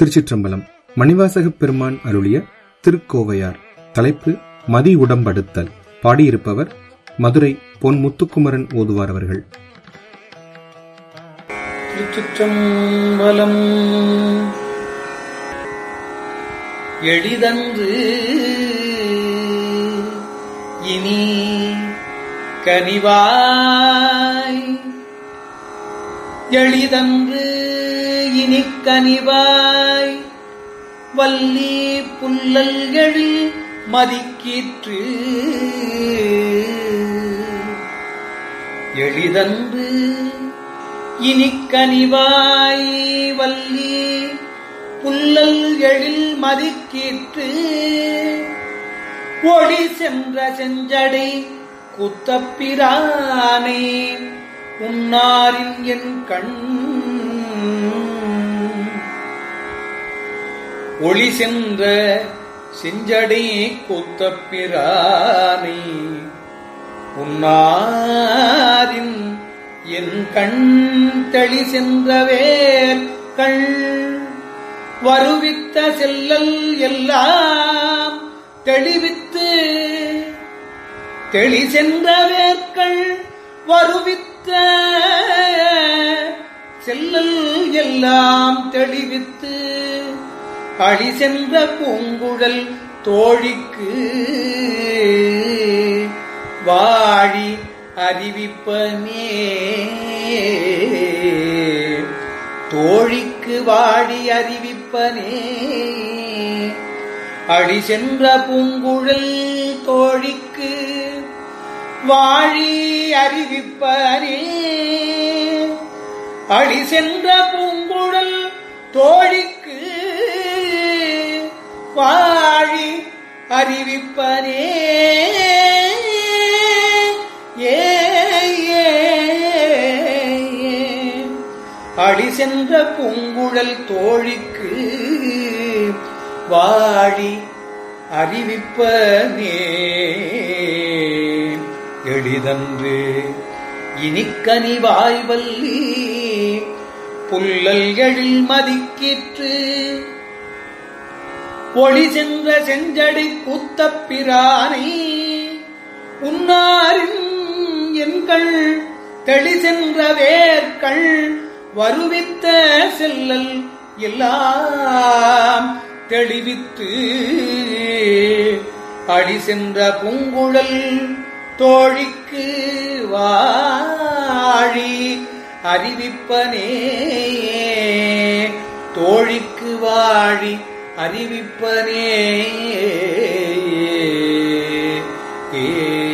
திருச்சிற்றம்பலம் மணிவாசகப் பெருமான் அருளிய திருக்கோவையார் தலைப்பு மதி உடம்படுத்தல் பாடியிருப்பவர் மதுரை பொன் முத்துக்குமரன் ஓதுவார் அவர்கள் திருச்சிற்றம்பலம் எளிதன்று இனி கனிவாய் எளிதன்று இனி கனிவாய் வள்ளி புல்லல் எழில் மதிக்கீற்று எளிதன்று இனிக்கனிவாய் வல்லி புல்லல் எழில் மதிக்கீற்று ஒளி சென்ற செஞ்சடை குத்தப்பிரானை உன்னாரின் என் கண் ஒளி சென்ற செஞ்சடை குத்தப்பிரானை உன்னாரின் என் கண் தெளி சென்றவேல் கண் வருவித்த செல்லல் எல்லாம் தெளிவித்து தெளி சென்றவேற்கள் வருவித்த செல்லல் எல்லாம் தெளிவித்து அழி சென்ற பூங்குழல் தோழிக்கு வாழி அறிவிப்பனே தோழிக்கு வாடி அறிவிப்பனே அடி சென்ற பூங்குழல் தோழிக்கு வாழி அறிவிப்பனே அடி சென்ற பூங்குழல் தோழிக்கு வாழி அறிவிப்பனே ஏ அடி சென்ற பூங்குழல் தோழிக்கு வாழி அறிவிப்பனே எளிதன்று இனிக்கனி வாய்வல்லி புல்லல் எழில் மதிக்கிற்று ஒளி சென்ற செஞ்சடை கூத்தப்பிரானை உன்னாரின் எண்கள் தெளி சென்ற வேர்கள் வருவித்த செல்லல் எல்லாம் தெளிவித்து அடி சென்ற பூங்குழல் தோழிக்கு வாழி அறிவிப்பனே தோழிக்கு வாழி அறிவிப்பனே ஏ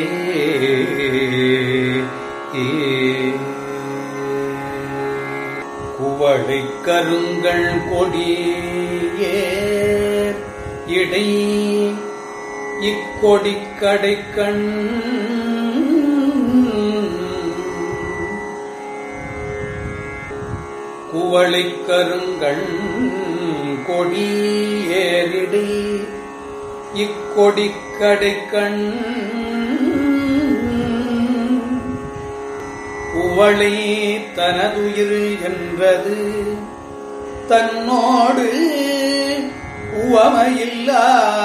குவளை கருங்கள் கொடியே இடை இக்கொடி கடைக்கண் குவளை கருங்கள் கொடியேறிடை இக்கொடி கடைக்கண் உவளை தனதுயிர் என்றது தன்னோடு உவமையில்லா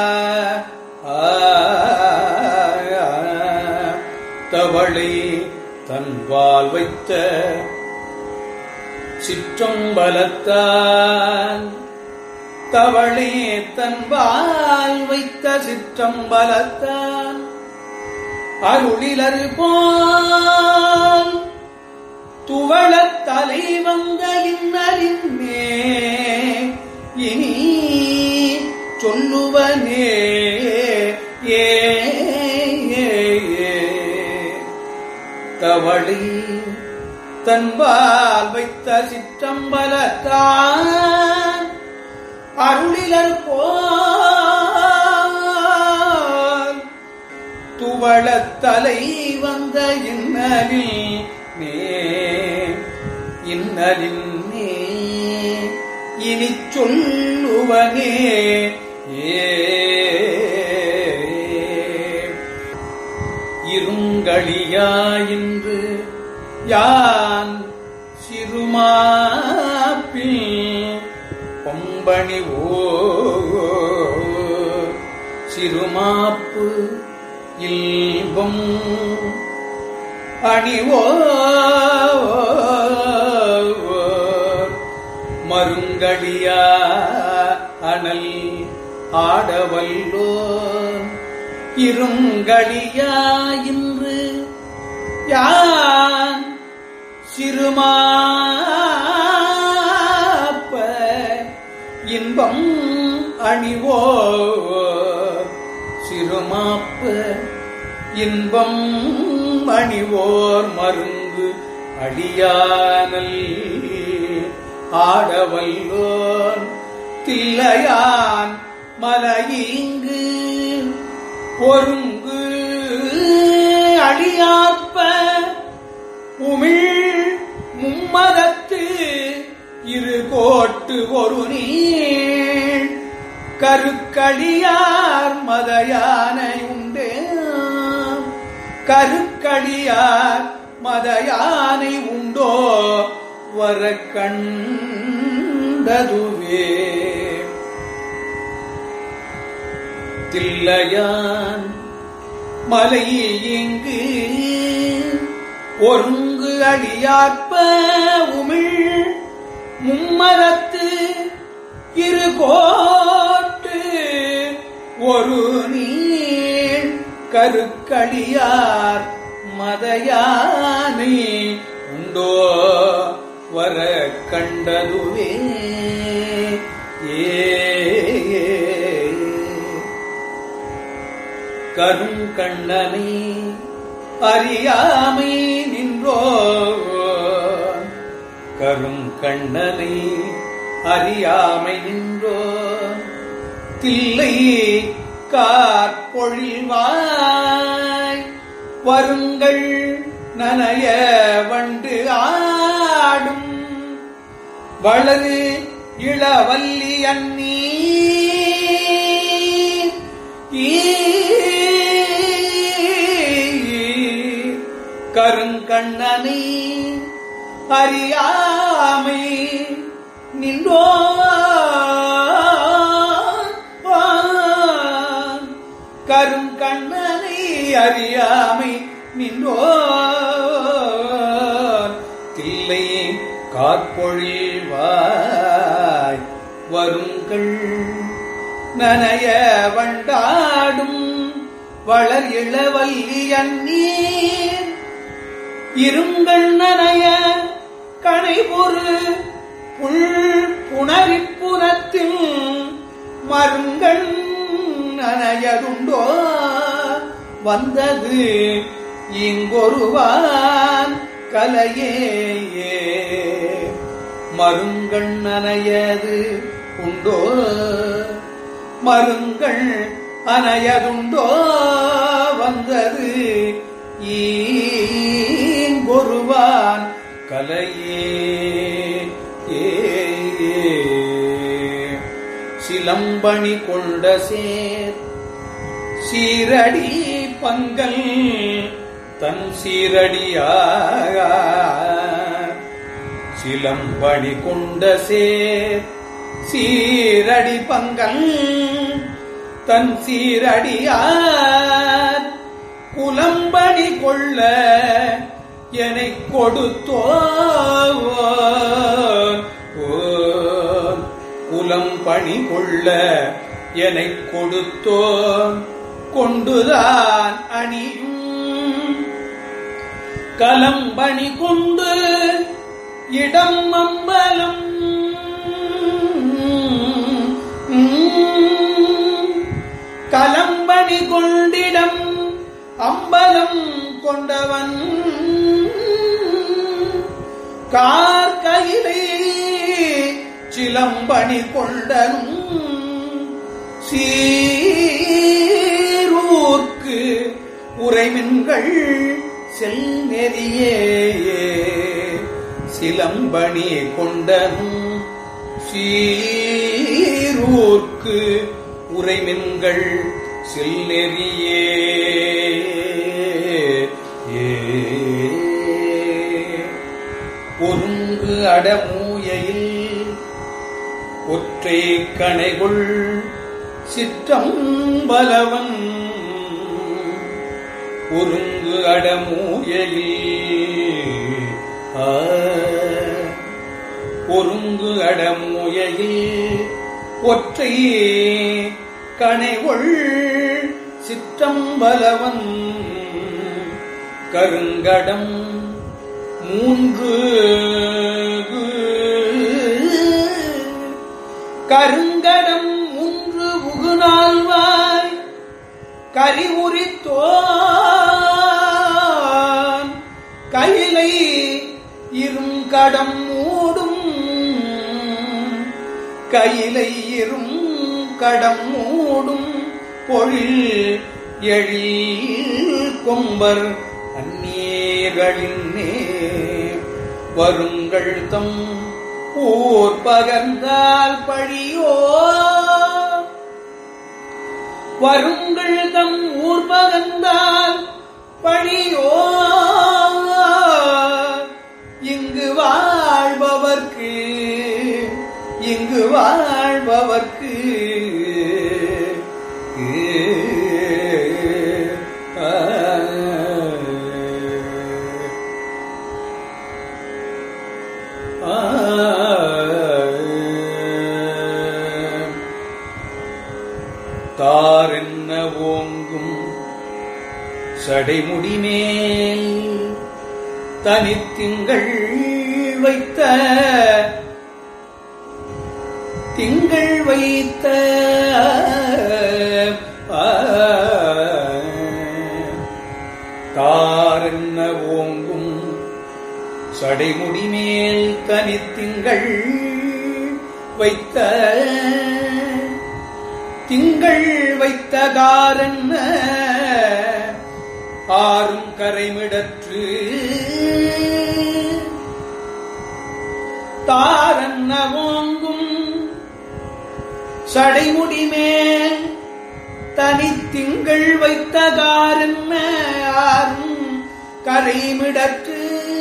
தவளை தன்பால் வைத்த சிற்றம்பலத்தான் தவளே தன்பால் வைத்த சிற்றம்பலத்தான் அருளிலரு போல் துவளத் தலை வந்த இன்னலின்மே இனி சொல்லுவனே ஏ தவளி தன்பால் வைத்த சிற்றம்பலத்தான் அருளிலர் போல் துவளத்தலை வந்த இன்னலில் நே இன்னலின் நே இனி சொல்லுவனே ஏ இருங்களியாயின்று யான் சிறுமாப்பில் பொங்க சிலம்பணி ஓ சிறுமாப்பு இல்பம் அணிவோ மருங்கடியா அனல் ஆடவல்லோ இருங்கடியா இன்று யான் சிறுமாப்ப இன்பம் அணிவோ சிறுமாப்ப இன்பம் அணிவோர் மருங்கு அடியானல் ஆடவல்லோன் தில்லையான் மலையிங்கு பொருங்கு அழியாப்ப உமிழ் மும்மதத்து இரு கோட்டு ஒரு நீள் கருக்களியார் மதயானை உண்டே கருக்களியார் மதயானை உண்டோ வர கண்டதுவே தில்லையான் மலை எங்கு ஒருங்கு அழியாற்ப உமிழ் மும்மரத்து இரு கோட்டு ஒரு நீள் கருக்களியார் மதயானை உண்டோ வர கண்டதுவே ஏ கருங்கண்ணனை அறியாமை நின்றோ கருங்கண்ணனை அறியாமை நின்றோ தில்லை காற்பொழிவாய் வருங்கள் நனைய வண்டு ஆடும் வளரு இளவல்லி அன்னி கருங்கண்ணனை அறியாமை நின்றோ கருங்கண்ணனை அறியாமை நின்றோ தில்லை காற்பொழிவாய் வருங்கள் நனைய வண்டாடும் வளர் இளவல்லி அந்நீர் இருங்கள் நனைய கனைபொரு புல் புணரிப்புறத்தில் மருங்கள் நனையதுண்டோ வந்தது இங்கொருவான் கலையே மருங்கள் நனையது உண்டோ மருங்கள் அனையதுண்டோ வந்தது ஈங்கொருவான் கலையே ஏ சிலம்பணி கொண்ட சேர் சீரடி பங்கல் தன் சீரடியாக சிலம்பணி கொண்ட சேர் சீரடி பங்கல் தன் சீரடியார் குலம்பணி கொள்ள என்னை கொடுத்தோ குலம் பணி கொள்ள என்னை கொடுத்தோ கொண்டுதான் அணியும் கலம்பணி கொண்டு இடம் அம்பலம் கலம்பணி கொண்டிடம் அம்பலம் கொண்டவன் கார்கையிலே சிலம்பணி கொண்டனும் சீரூர்க்கு உறைமின்கள் செல் நெறியே சிலம்பணி கொண்டனும் சீரூர்க்கு உறைமின்கள் செல்லெறியே ஏ பொருங்கு அடமூயையில் ஒற்ற ஒற்றை கணைகுள் சிற்றம்பலவன் ஒருங்கு அடமூயலில் ஆ, ஒருங்கு அடமூயலில் ஒற்றை கணைகொள் சிற்றம்பலவன் கருங்கடம் மூன்று கருங்கடம் மூன்று உகுநாள்வாய் கரிவுரித்தோன் கையிலை இரும் கடம் மூடும் கையிலை இரும் கடம் மூடும் பொழில் எழில் கொம்பர் அந்நீர்களின் வருங்கள் தம் ஊர் பகர்ந்தால் பழியோ வருங்கள் தம் ஊர் பகர்ந்தால் பழியோ இங்கு வாழ்பவர்க்கு இங்கு வாழ்பவர்க்கு தாரென்ன ஓங்கும் சடைமுடி மேல் தனித்திங்கள் வைத்த திங்கள் வைத்த ஆ, தாரென்ன ஓங்கும் சடைமுடி மேல் தனித்திங்கள் வைத்த திங்கள் வைத்த காரன்ன ஆறும் கரைமிடற்று தாரன்ன ஓங்கும் சடைமுடி மேல் தனித்திங்கள் வைத்த காரன்ன ஆறும் கரைமிடற்று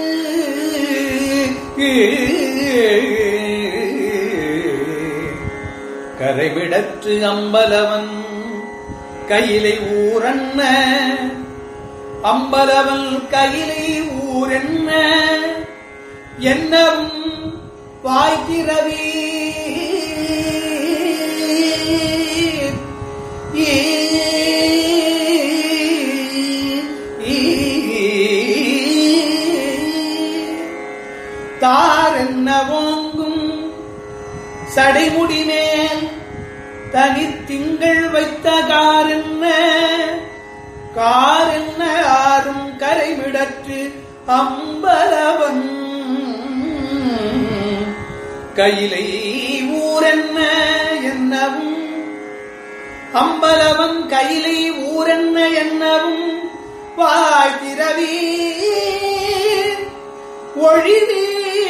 கரைவிடற்று அம்பலவன் கையிலை ஊரன்ன அம்பலவன் கையிலை ஊரென்ன என்னவும் வாய்த்திரவி தாரென்ன ஓங்கும் சடைமுடி மேல் தனித்திங்கள் வைத்த காரென்ன காரென்ன ஆறும் கரைவிடற்று அம்பலவன் கையிலை ஊரென்ன என்னவும் அம்பலவன் கையிலை ஊரென்ன என்னவும் வாய்திரவி ஒழிவி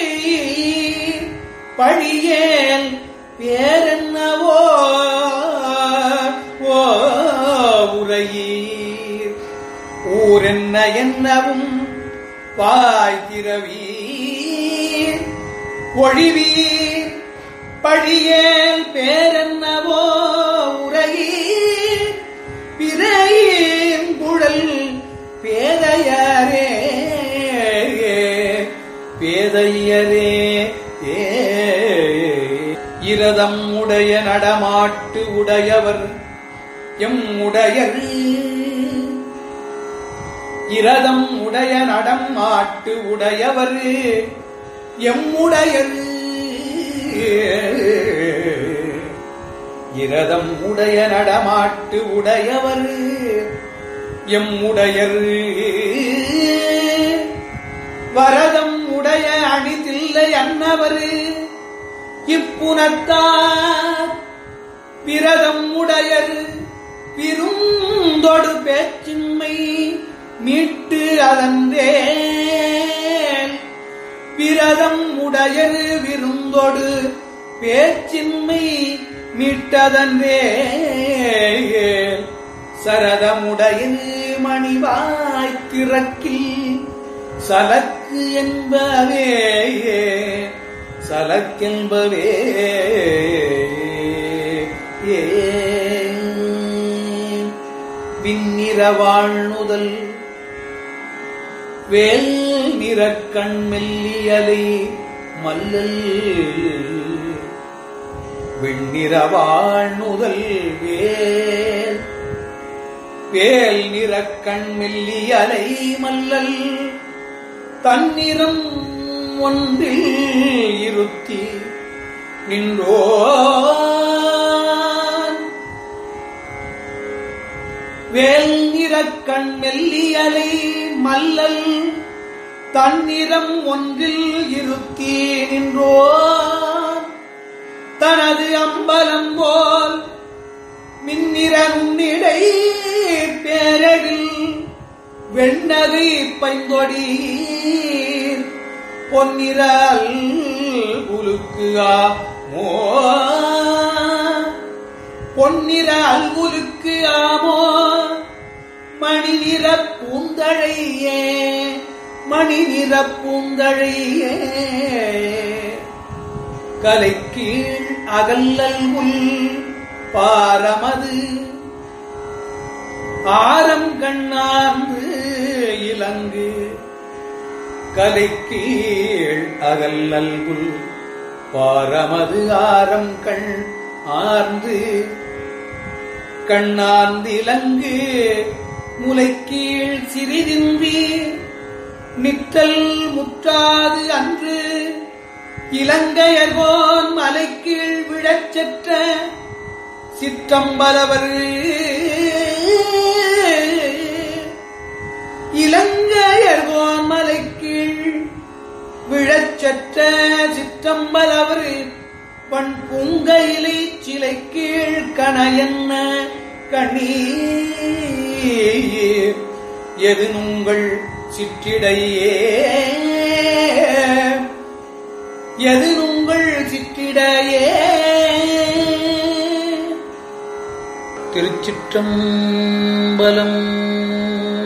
பழியேல் பேரென்னவோ ஓ உரையீர் ஊரென்ன என்னவும் வாய் திறவீர் ஒழிவீர் பழியேல் பேரென்னவோ உரையீர் பிறையின் குழல் பேதையரே பேதையரே ஏ இரதம் உடைய நடமாட்டு உடையவர் எம் உடையர் இரதம் உடைய நடம் மாட்டு உடையவர் எம்முடையர் இரதம் உடைய நடமாட்டு உடையவர் எம்முடையர் வரதம் உடைய அணிதில்லை அன்னவர் இப்புனத்தார் விரதம் உடையர் விருந்தொடு பேச்சின்மை மீட்டு அதன்றே விரதம் உடையர் விருந்தொடு பேச்சின்மை மீட்டதன்றே சரதமுடையது மணிவாய் திறக்கில் சலக்கு என்பவே சலக்கென்பவே ஏ விண்ணிற வாழ்நுதல் வேல் நிறக்கண் மெல்லியலை மல்லல் வெண்ணிற வாழ்நுதல் வேல் வேல் நிறக்கண் மெல்லியலை மல்லல் தன்னிறம் ஒன்றில் இருத்தி நின்றோன் வேல் நிறக்கண் மெல்லியலை மல்லல் தன்னிறம் ஒன்றில் இருத்தி நின்றோன் தனது அம்பலம் போல் மின்னிற நுண்ணிடை பேரழில் வெண்ணகை பைந்தொடீர் பொன்னிரல் உலுக்கு ஆமோ பொன்னிற அல்குலுக்கு ஆமோ மணி நிற பூந்தழையே மணி நிற பூந்தழையே கலைக்கீழ் அகல்லல் உள் பாரமது ஆரம் கண்ணார்ந்து இலங்கு கலைக்கீழ் அகல்லல் உள் பாரமது ஆரம் கண் ஆர்ந்து கண்ணார்ந்திலங்கு முலைக்கீழ் சிறிதின்றி நிற்றல் முற்றாது அன்று இலங்கையர்கோன் மலைக்கீழ் விழச் செற்ற சிற்றம்பலவர் இலங்கையர்கோன் மலைக்கீழ் விழச் செற்ற சிற்றம்பலவர் பண் பூங்கையிலை சிலை கீழ் கணையன்ன கணி எது உங்கள் சிற்றிடையே எது உங்கள் சிற்றிடையே திருச்சிற்றம்பலம்